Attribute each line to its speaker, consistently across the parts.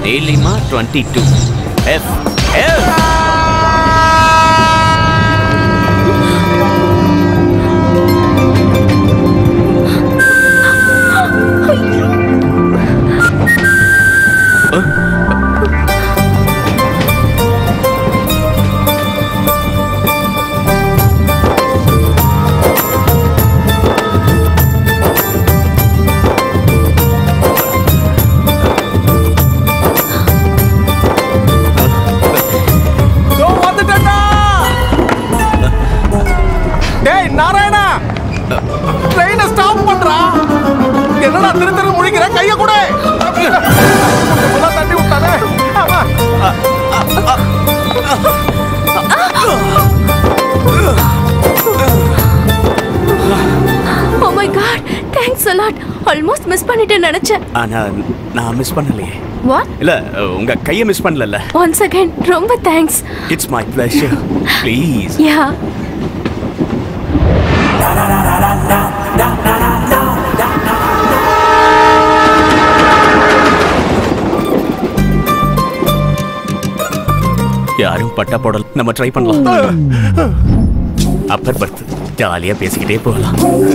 Speaker 1: ஏலிமா twenty two F F
Speaker 2: இதோ வந்துட்டேன்டா டேய் நாராயணா ட்ரெயினை ஸ்டாப் பண்றா என்னடா திரு திரு முழிக்கிற கைய கூட தண்ணி விட்டானே ஆமா
Speaker 3: oh my God thanks a lot almost miss பண்ணிட்டேன் நினைச்சேன்
Speaker 1: ஆனா நான் மிஸ் பண்ணலையே
Speaker 3: வாட்
Speaker 1: இல்ல உங்க கையை மிஸ் பண்ணல
Speaker 3: ஒன்ஸ் அகைன் ரொம்ப thanks
Speaker 1: it's my pleasure please
Speaker 3: யா
Speaker 1: யாரும் பட்டா போடல நம்ம ட்ரை பண்ணலாம் அப்பர் பர்த் ஜாலியா பேசிக்கிட்டே போகலாம்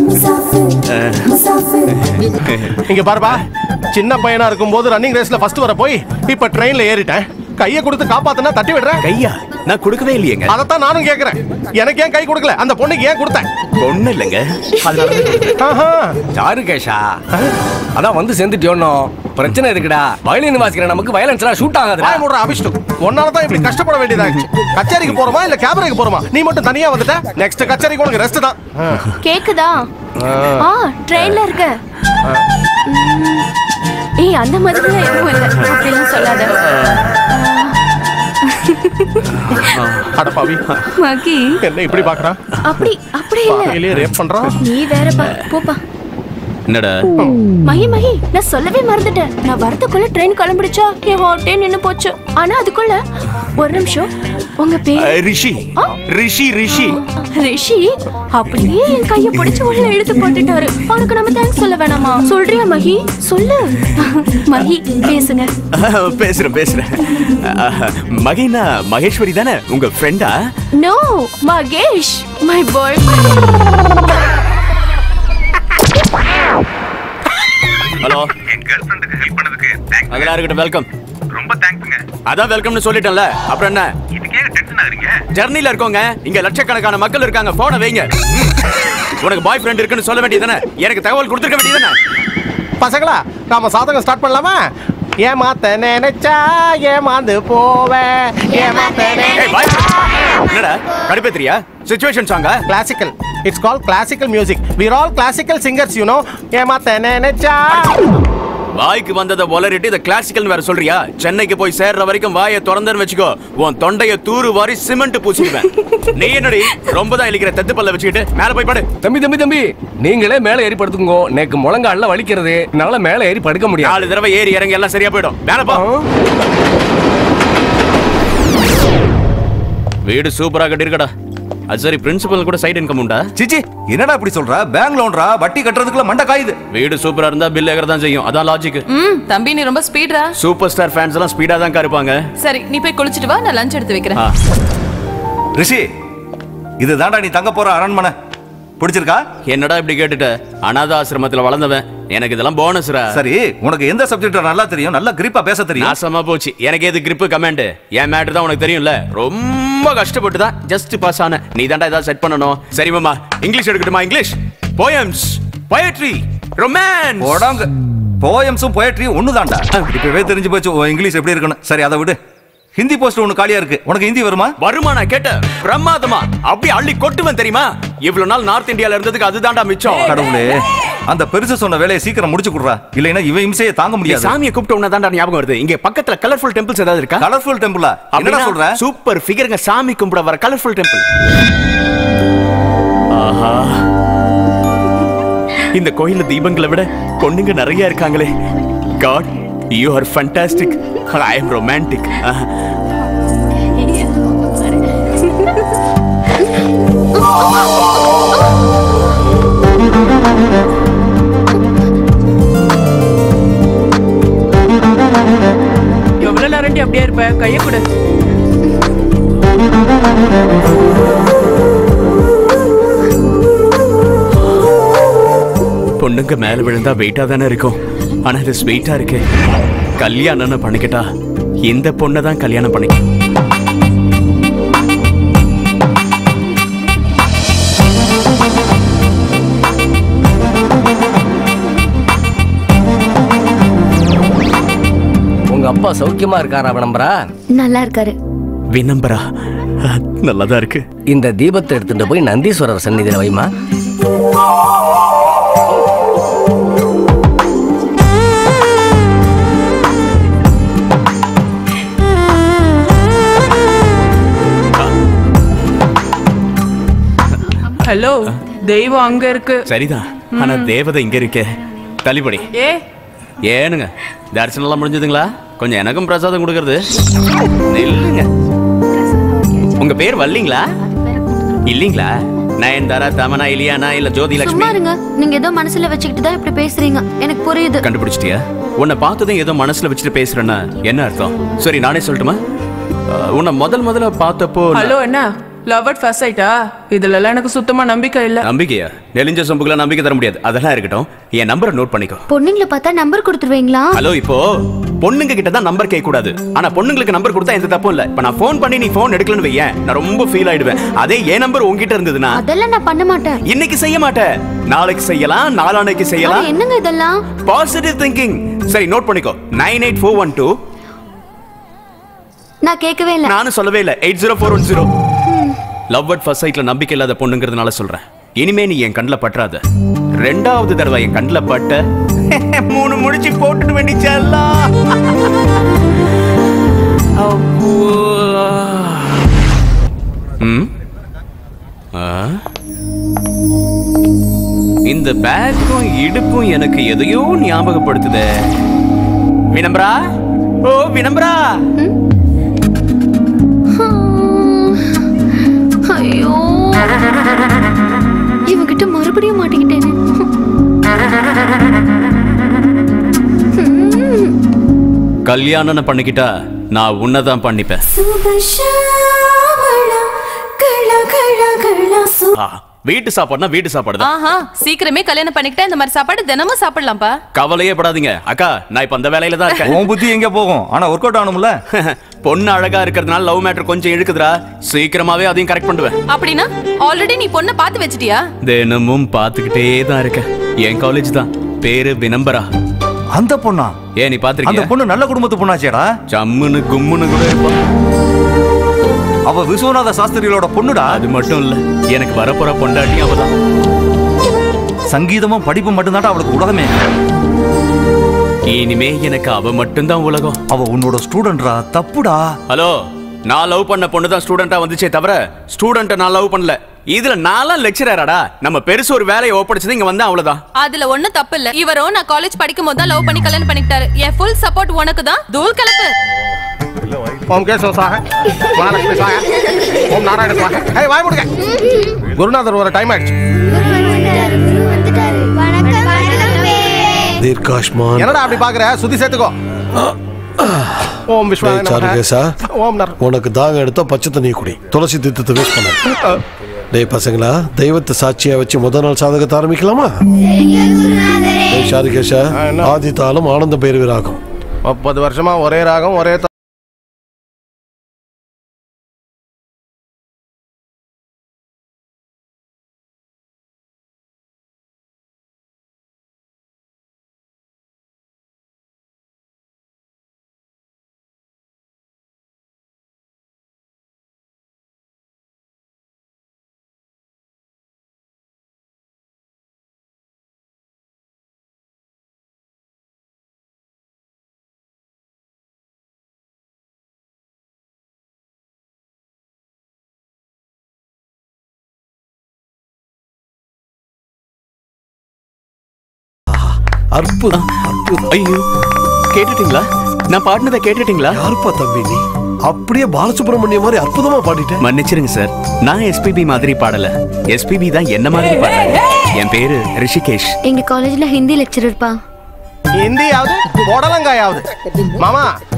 Speaker 2: இங்க பாருப்பா சின்ன பையனா இருக்கும்போது ரன்னிங் ரேஸ்ல ஃபர்ஸ்ட் வர போய் இப்ப ட்ரெயின்ல ஏறிட்டேன் கையை கொடுத்து காப்பாத்துனா தட்டி விடுறேன்
Speaker 1: கையா நான் கொடுக்கவே இல்லையேங்க
Speaker 2: அதைத்தான் நானும் கேக்குறேன் எனக்கு ஏன் கை கொடுக்கல அந்த பொண்ணுக்கு ஏன் கொடுத்தேன்
Speaker 1: ஒண்ணு இல்லைங்க
Speaker 2: ஆஹா
Speaker 4: சாரு கேஷா அதான் வந்து சேர்ந்துட்டியோன்னோ பிரச்சனை இருக்குடா வயலின் வாசிக்கிற நமக்கு வயலன்ஸ்லாம் ஷூட் ஆகாதுடா
Speaker 2: வாய மூடுற அபிஷ்டு உன்னால தான் இப்படி கஷ்டப்பட வேண்டியதாச்சு கச்சேரிக்கு போறோமா இல்ல கேமரைக்கு போறோமா நீ மட்டும் தனியா வந்துட்ட நெக்ஸ்ட் கச்சேரிக்கு உனக்கு ரெஸ்ட் தான் ஆ.
Speaker 3: கேக்குதா ஆ ட்ரெயின்ல இருக்க ம், ஏய் அந்த மாதிரிலாம் எதுவும் இல்லை அப்படிலாம் சொல்லாத
Speaker 2: அட பாவி
Speaker 3: மகி
Speaker 2: என்ன இப்படி பாக்குறான்
Speaker 3: அப்படி அப்படி இல்ல
Speaker 2: பாவையிலேயே ரேப் பண்றான்
Speaker 3: நீ வேறப்பா போப்பா
Speaker 1: என்னடா
Speaker 3: மகி மகி நான் சொல்லவே மறந்துட்டேன் நான் வரதுக்குள்ள ட்ரெயின் கிளம்பிடுச்சா என் ஹார்ட்டே நின்னு போச்சு ஆனா அதுக்குள்ள ஒரு நிமிஷம் உங்க பேர்
Speaker 1: அஹ், ரிஷி ரிஷி ரிஷி
Speaker 3: ரிஷி அப்படியே என் கைய பிடிச்சு உள்ள இழுத்து போட்டுட்டாரு அவனுக்கு நம்ம தேங்க்ஸ் சொல்ல வேணாமா சொல்றியா மகி சொல்லு மகி பேசுங்க
Speaker 1: அஹ், பேசுறேன் பேசுறேன் அஹ், மகினா மகேஸ்வரி தானே உங்க ஃப்ரெண்டா
Speaker 3: no Mahesh my boy
Speaker 1: hello
Speaker 5: என் கேர்ள் ஃப்ரெண்டுக்கு ஹெல்ப் பண்ணதுக்கு தேங்க்ஸ்
Speaker 1: அதெல்லாம் இருக்கட்டும் வெல்கம்
Speaker 5: ரொம்ப தேங்க்ஸுங்க
Speaker 1: அதான் வெல்கம்னு சொல்லிட்டேன்ல அப்புறம் என்ன
Speaker 5: இதுக்கே டென்ஷன் ஆகுறீங்க
Speaker 1: ஜர்னில இருக்கோங்க இங்க லட்சக்கணக்கான மக்கள் இருக்காங்க போனை வைங்க ம். உனக்கு பாய் ஃப்ரெண்ட் இருக்குன்னு சொல்ல வேண்டியதானே எனக்கு தகவல் கொடுத்துருக்க வேண்டியதானே
Speaker 2: பசங்களா நாம சாதகம் ஸ்டார்ட் பண்ணலாமா ஏமாத்த நினைச்சா ஏமாந்து போவேன் ஏமாத்த
Speaker 1: ஏய் பாய் என்னடா கடுப்பேத்திரியா சிச்சுவேஷன் சாங்கா
Speaker 2: classical it's call classical music we're all classical singers you know ஏமாத்த நினைச்சா
Speaker 1: வாய்க்கு வந்ததை ஒலரிட்டு இதை கிளாசிக்கல் வேற சொல்றியா சென்னைக்கு போய் சேர்ற வரைக்கும் வாயை திறந்தன்னு வச்சுக்கோ உன் தொண்டைய தூரு வாரி சிமெண்ட் பூசிடுவேன் நீ என்னடி ரொம்ப தான் இழிக்கிற தெத்து பல்ல வச்சுக்கிட்டு மேல போய் படு
Speaker 4: தம்பி தம்பி தம்பி நீங்களே மேலே ஏறி படுத்துக்கோ நேக்கு முழங்கால்ல வலிக்கிறது என்னால மேலே ஏறி படுக்க முடியாது
Speaker 1: நாலு தடவை ஏறி இறங்கி எல்லாம் சரியா போயிடும் மேல போ வீடு சூப்பரா கட்டிருக்கடா அது சரி பிரின்சிபல் கூட சைடு இன்கம் உண்டா
Speaker 6: சிச்சி என்னடா இப்படி சொல்ற பேங்க் லோன்ரா வட்டி கட்டுறதுக்குள்ள மண்டை காயுது
Speaker 1: வீடு சூப்பரா இருந்தா பில் ஏகர் தான் செய்யும் அதான் லாஜிக்
Speaker 7: ம் தம்பி நீ ரொம்ப ஸ்பீடா
Speaker 1: சூப்பர் ஸ்டார் ஃபேன்ஸ் எல்லாம் ஸ்பீடா தான் இருப்பாங்க
Speaker 7: சரி நீ போய் குளிச்சிட்டு வா நான் லஞ்ச் எடுத்து வைக்கிறேன்
Speaker 1: ஆ,
Speaker 6: ரிஷி இதுதான்டா நீ தங்க போற அரண்மனை பிடிச்சிருக்கா
Speaker 1: என்னடா இப்படி கேட்டுட்ட அனாத ஆசிரமத்துல வளர்ந்தவன் எனக்கு இதெல்லாம் போனஸ்ரா
Speaker 6: சரி உனக்கு எந்த சப்ஜெக்ட் நல்லா தெரியும் நல்லா கிரிப்பா பேச தெரியும்
Speaker 1: நாசமா போச்சு எனக்கு எது கிரிப் கமெண்ட் என் மேட்டர் தான் உனக்கு தெரியும்ல ரொம்ப கஷ்டப்பட்டு தான் ஜஸ்ட் பாஸ் ஆன நீ தான்டா ஏதாவது செட் பண்ணணும் சரி மாமா இங்கிலீஷ் எடுக்கட்டுமா இங்கிலீஷ் போயம்ஸ் poetry ரொமான்ஸ்
Speaker 6: போடாங்க போயம்ஸும் போயட்ரியும் ஒண்ணுதான்டா இப்பவே தெரிஞ்சு போச்சு உன் இங்கிலீஷ் எப்படி இருக்குன்னு சரி அதை விடு ஹிந்தி போஸ்ட் ஒண்ணு காலியா இருக்கு உனக்கு ஹிந்தி வருமா
Speaker 1: வருமா நான் கேட்டேன் பிரமாதமா அப்படியே அள்ளி கொட்டுவேன் தெரியுமா இவ்வளவு நாள் நார்த் இந்தியால இருந்ததுக்கு அதுதான்டா மிச்சம்
Speaker 6: கடவுளே அந்த பெருசு சொன்ன வேலையை சீக்கிரம் முடிச்சு கொடுறா இல்லைன்னா இவன் இம்சையை தாங்க
Speaker 1: நீ
Speaker 6: முடியாது
Speaker 1: சாமியை கூப்பிட்ட உடனே தான்டா ஞாபகம் வருது இங்க பக்கத்துல கலர்ஃபுல் டெம்பிள்ஸ் ஏதாவது இருக்கா
Speaker 6: கலர்ஃபுல் டெம்பிளா என்னடா சொல்ற
Speaker 1: சூப்பர் ஃபிகருங்க சாமி கும்பிட வர கலர்ஃபுல் டெம்பிள் ஆஹா இந்த கோயில்ல தீபங்களை விட பொண்ணுங்க நிறைய இருக்காங்களே God you are fantastic I am romantic
Speaker 8: இப்படியே இருப்ப கைய கொடு
Speaker 1: பொண்ணுங்க மேல விழுந்தா வெயிட்டா தானே இருக்கும் ஆனா இது ஸ்வீட்டா இருக்கு கல்யாணம்னு பண்ணிக்கிட்டா இந்த பொண்ணை தான் கல்யாணம் பண்ணிக்க
Speaker 4: உங்க அப்பா சௌக்கியமா இருக்காரா விளம்பரா
Speaker 3: நல்லா இருக்காரு
Speaker 1: வினம்பரா நல்லாதான் இருக்கு
Speaker 4: இந்த தீபத்தை எடுத்துட்டு போய் நந்தீஸ்வரர் சந்நிதியில வைமா
Speaker 8: ஹலோ தெய்வம் அங்க இருக்கு
Speaker 1: சரிதான் ஆனா தேவதை இங்க இருக்கே தள்ளிப்படி
Speaker 8: ஏ
Speaker 1: ஏனுங்க தரிசனம் எல்லாம் முடிஞ்சதுங்களா கொஞ்சம் எனக்கும் பிரசாதம் கொடுக்கறது நில்லுங்க உங்க பேர் வல்லிங்களா இல்லீங்களா நயன்தாரா தமனா இலியானா இல்ல ஜோதி
Speaker 3: சும்மா
Speaker 1: லட்சுமி
Speaker 3: இருங்க நீங்க ஏதோ மனசுல வச்சுக்கிட்டு தான் இப்படி பேசுறீங்க எனக்கு புரியுது
Speaker 1: கண்டுபிடிச்சிட்டியா உன்னை பார்த்ததும் ஏதோ மனசுல வச்சுட்டு பேசுறேன்னா என்ன அர்த்தம் சரி நானே சொல்லட்டுமா அஹ், உன்னை முதல் முதல்ல பார்த்தப்போ நான்-
Speaker 8: ஹலோ என்ன லவ் அட் ஃபர்ஸ்ட் ஆயிட்டா இதுல எல்லாம் எனக்கு சுத்தமா நம்பிக்கை இல்ல
Speaker 1: நம்பிக்கையா நெலிஞ்ச சொம்புக்குலாம் நம்பிக்கை தர முடியாது அதெல்லாம் இருக்கட்டும் என் நம்பரை நோட் பண்ணிக்கோ
Speaker 3: பொண்ணுங்களை பார்த்தா நம்பர் கொடுத்துருவீங்களா
Speaker 1: ஹலோ இப்போ பொண்ணுங்க கிட்ட தான் நம்பர் கேட்க கூடாது ஆனா பொண்ணுங்களுக்கு நம்பர் கொடுத்தா எந்த தப்பும் இல்ல இப்ப நான் ஃபோன் பண்ணி நீ ஃபோன் எடுக்கலன்னு வையேன் நான் ரொம்ப ஃபீல் ஆயிடுவேன் அதே என் நம்பர் உன்கிட்ட இருந்ததுன்னா
Speaker 3: அதெல்லாம் நான் பண்ண மாட்டேன்
Speaker 1: இன்னைக்கு செய்ய மாட்டேன் நாளைக்கு செய்யலாம் நாளானைக்கு
Speaker 3: அது
Speaker 1: செய்யலாம்
Speaker 3: என்னங்க இதெல்லாம்
Speaker 1: பாசிட்டிவ் திங்கிங் சரி நோட் பண்ணிக்கோ nine eight four one two
Speaker 3: நான் கேட்கவே இல்ல
Speaker 1: நானும் சொல்லவே இல்ல eight zero four one zero love at first சைட்ல நம்பிக்கை இல்லாத பொண்ணுங்கிறதுனால சொல்றேன் இனிமே நீ என் கண்ணில் பற்றாத ரெண்டாவது தடவை என் கண்ணில் பட்ட மூணு முடிச்சு போட்டுட்டு வேண்டிச்செல்லாம் ம் ஆ? இந்த பேக்கும் இடுப்பும் எனக்கு எதையோ ஞாபகப்படுத்துதே வினம்பரா ஓ வினம்பரா
Speaker 3: ஐயோ இவகிட்ட மறுபடியும் மாட்டிக்கிட்டேனே
Speaker 1: கல்யாணம் பண்ணிக்கிட்டா நான் உன்னதான் பண்ணிப்பேன் ஆ, வீட்டு சாப்பாடுனா வீட்டு சாப்பாடு தான்
Speaker 7: ஆஹா சீக்கிரமே கல்யாணம் பண்ணிக்கிட்டா இந்த மாதிரி சாப்பாடு தினமும் சாப்பிடலாம்ப்பா
Speaker 1: கவலையே படாதீங்க அக்கா நான் இப்ப அந்த வேலையில தான் இருக்கேன்
Speaker 6: உன் புத்தி எங்க போகும் ஆனா ஒர்க் அவுட் ஆகணும்ல
Speaker 1: பொண்ணு அழகா இருக்கிறதுனால லவ் மேட்டர் கொஞ்சம் இழுக்குதுடா சீக்கிரமாவே அதையும் கரெக்ட் பண்ணுவேன்
Speaker 7: அப்படின்னா ஆல்ரெடி நீ பொண்ணை பார்த்து வச்சிட்டியா
Speaker 1: தினமும் பார்த்துக்கிட்டே தான் இருக்கேன் என் காலேஜ் தான் பேரு வினம்பரா
Speaker 6: அந்த பொண்ணா
Speaker 1: ஏன் நீ
Speaker 6: அந்த
Speaker 1: பாத்திருக்கிய
Speaker 6: பொண்ணு நல்ல குடும்பத்து பொண்ணாச்சேடா
Speaker 1: சம்முன்னு கும்முன்னு கூட இருப்பா
Speaker 6: அவ விஸ்வநாத சாஸ்திரிகளோட பொண்ணுடா
Speaker 1: அது மட்டும் இல்ல எனக்கு வரப்போற பொண்டாட்டி அவதான்
Speaker 6: சங்கீதமும் படிப்பும் மட்டும்தான்டா அவளுக்கு உலகமே
Speaker 1: இனிமே எனக்கு அவ மட்டும்தான் உலகம்
Speaker 6: அவ உன்னோட ஸ்டூடெண்ட்ரா தப்புடா
Speaker 1: ஹலோ நான் லவ் பண்ண பொண்ணு தான் ஸ்டூடெண்டா வந்துச்சே தவிர ஸ்டூடெண்ட்டை நான் லவ் பண்ணல இதுல நான்லாம் லெக்சரராடா நம்ம பெருசு ஒரு வேலையை ஒப்படைச்சது இங்க வந்தா அவ்வளவுதான்
Speaker 7: அதுல ஒண்ணும் தப்பு இல்ல இவரும் நான் காலேஜ் படிக்கும் போது தான் லவ் பண்ணி கல்யாணம் பண்ணிக்கிட்டாரு என் ஃபுல் சப்போர்ட் உனக்கு தான் தூள் கலப்பு
Speaker 2: ஓம் கேசவ சாக மகாலட்சுமி சாக ஓம் நாராயண சாக ஏய் வாய் முடுங்க குருநாதர் வர டைம் ஆயிடுச்சு
Speaker 9: தீர்காஷ்மான்
Speaker 2: என்னடா அப்படி பாக்குற சுத்தி சேர்த்துக்கோ ஓம் விஸ்வா
Speaker 9: டேய் சாருகேசா
Speaker 2: ஓம் நர்
Speaker 9: உனக்கு தாகம் எடுத்தா பச்சை தண்ணி குடி துளசி தீர்த்தத்தை வேஸ்ட் பண்ண டேய் பசங்களா தெய்வத்தை சாட்சியா வச்சு முதல் நாள் சாதகத்தை ஆரம்பிக்கலாமா டேய் சாருகேஷா ஆதி தாளம் ஆனந்த பைரவிராகும்
Speaker 2: முப்பது வருஷமா ஒரே ராகம் ஒரே தா-
Speaker 9: அற்புதம் அற்புதம்
Speaker 1: ஐயோ கேட்டுட்டீங்களா நான் பாடினதை கேட்டுட்டீங்களா
Speaker 9: யாருப்பா தம்பி நீ அப்படியே பாலசுப்ரமணியம் மாதிரி அற்புதமா பாடிட்டேன்
Speaker 1: மன்னிச்சிருங்க சார் நான் எஸ்பிபி மாதிரி பாடல எஸ்பிபி தான் என்ன மாதிரி பாடுறாங்க என் பேரு ரிஷிகேஷ்
Speaker 3: எங்க காலேஜ்ல ஹிந்தி லெக்சரர்ப்பா
Speaker 2: ஹிந்தியாவது புடலங்காயாவது மாமா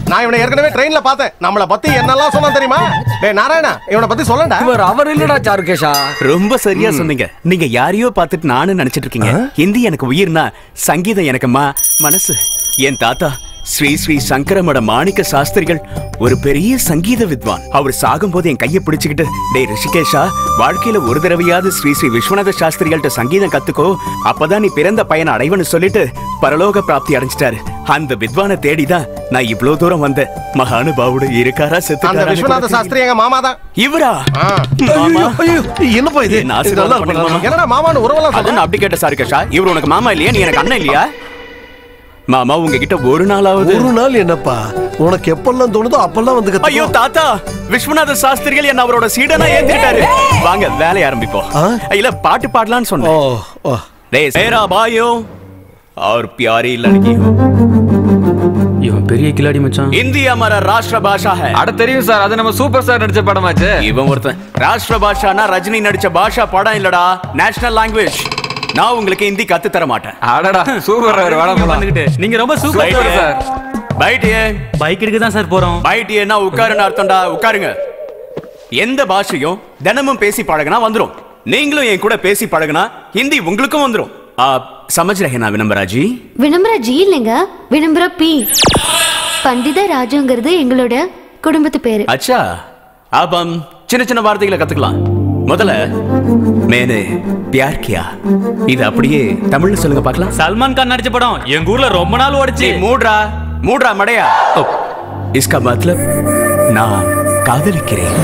Speaker 2: நான் இவனை ஏற்கனவே ட்ரெயின்ல பார்த்தேன் நம்மள பத்தி என்னெல்லாம் சொன்னா தெரியுமா டேய் நாராயணா இவனை பத்தி சொல்லண்டா
Speaker 4: இவர் அவர் இல்லடா சாருகேஷா
Speaker 1: ரொம்ப சரியா சொன்னீங்க நீங்க யாரையோ பார்த்துட்டு நானும் நினைச்சிட்டு இருக்கீங்க ஹிந்தி எனக்கு உயிர்னா சங்கீதம் எனக்குமா மனசு என் தாத்தா ஸ்ரீ ஸ்ரீ சங்கரமட மாணிக்க சாஸ்திரிகள் ஒரு பெரிய சங்கீத வித்வான் அவர் சாகும்போது என் கையை பிடிச்சுக்கிட்டு டேய் ரிஷிகேஷா வாழ்க்கையில ஒரு தடவையாவது ஸ்ரீ ஸ்ரீ விஸ்வநாத சாஸ்திரிகள்ட்ட சங்கீதம் கத்துக்கோ அப்பதான் நீ பிறந்த பையனை அடைவன்னு சொல்லிட்டு பரலோக பிராப்தி அடைஞ்சிட்டாரு அந்த வித்வானை தேடிதான் நான் இவ்வளவு தூரம் வந்தேன் மகானுபாவுடு இருக்காரா
Speaker 2: அந்த விஸ்வநாத
Speaker 1: செத்து
Speaker 2: சாஸ்திரி எங்க மாமா தான்
Speaker 1: இவரா
Speaker 2: ஆ.
Speaker 1: மாமா
Speaker 9: ஐயோ என்னப்பா இது
Speaker 1: என்ன ஆசீர்வாதம்
Speaker 9: நல்லா
Speaker 1: பண்ணுங்க மாமா.
Speaker 2: என்னடா மாமான்னு உறவெல்லாம்
Speaker 1: அதான்
Speaker 2: சொல்றேன்
Speaker 1: நான் அப்படி கேட்ட சார் கேஷா இவர் உனக்கு மாமா இல்லையா நீ எனக்கு அண்ணன் இல்லையா மாமா உங்ககிட்ட ஒரு நாளாவது
Speaker 9: ஒரு நாள் என்னப்பா உனக்கு எப்பெல்லாம் தோணுதோ அப்பெல்லாம் வந்து
Speaker 1: ஐயோ
Speaker 9: கத்துக்கோ.
Speaker 1: தாத்தா விஸ்வநாத சாஸ்திரிகள் என்ன அவரோட சீடனா ஏத்திட்டாரு வாங்க வேலைய ஆரம்பிப்போம்
Speaker 9: ஆ?
Speaker 1: இல்ல பாட்டு பாடலாம்னு
Speaker 9: ஓ
Speaker 1: சொன்னேன்
Speaker 9: ஓ
Speaker 1: டேய் மேரா பாயோ और प्यारी लड़की हो
Speaker 10: இவன் பெரிய கில்லாடி மச்சான்
Speaker 1: हिंदी हमारा राष्ट्र भाषा है
Speaker 10: அட தெரியும் சார் அது நம்ம சூப்பர் ஸ்டார் நடிச்ச படமாச்சு
Speaker 1: இவன் ஒருத்தன் ராஷ்டிர பாஷானா ரஜினி நடிச்ச பாஷா படம் இல்லடா நேஷனல் லாங்குவேஜ் நான் உங்களுக்கு ஹிந்தி கத்து தர மாட்டேன்
Speaker 10: அடடா சூப்பர் அவர் வட வந்துகிட்டு நீங்க ரொம்ப சூப்பர் சார்
Speaker 1: பைட்டியே
Speaker 10: பைக் எடுக்க தான் சார் போறோம்
Speaker 1: பைட்டியேனா உட்காருன்னு அர்த்தம்டா உட்காருங்க எந்த பாஷையும் தினமும் பேசி பழகுனா வந்துரும் நீங்களும் என் கூட பேசி பழகுனா ஹிந்தி உங்களுக்கும் வந்துரும் आप समझ रहे ना विनम्रा जी
Speaker 3: வினம்பர ஜி இல்லைங்க வினம்பர பி பண்டித ராஜுங்கிறது எங்களோட குடும்பத்து பேரு
Speaker 1: अच्छा अब हम சின்ன சின்ன வார்த்தைகளை கத்துக்கலாம் முதல்ல மேனே பியார் கியா இது அப்படியே தமிழ்ல சொல்லுங்க பார்க்கலாம்
Speaker 10: சல்மான் கான் நடிச்ச படம் எங்க ஊர்ல ரொம்ப நாள் ஓடிச்சு
Speaker 1: நீ மூடுறா மூடுறா மடையா इसका मतलब நான் காதலிக்கிறேன்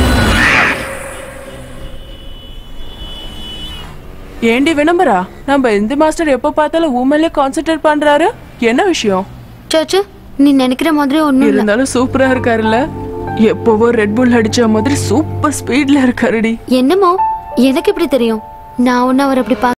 Speaker 8: ஏண்டி வினம்பரா நம்ம இந்தி மாஸ்டர் எப்ப பார்த்தாலும் ஊமல்லே கான்சென்ட்ரேட் பண்றாரு என்ன விஷயம்
Speaker 3: சோச்சு நீ நினைக்கிற மாதிரி ஒண்ணும் இல்ல
Speaker 8: இருந்தாலும் சூப்பரா இருக்காருல்ல எப்பவோ ரெட் புல் அடிச்ச மாதிரி சூப்பர் ஸ்பீட்ல இருக்காருடி
Speaker 3: என்னமோ எனக்கு எப்படி தெரியும் நான் ஒன்னும் அவர் அப்படி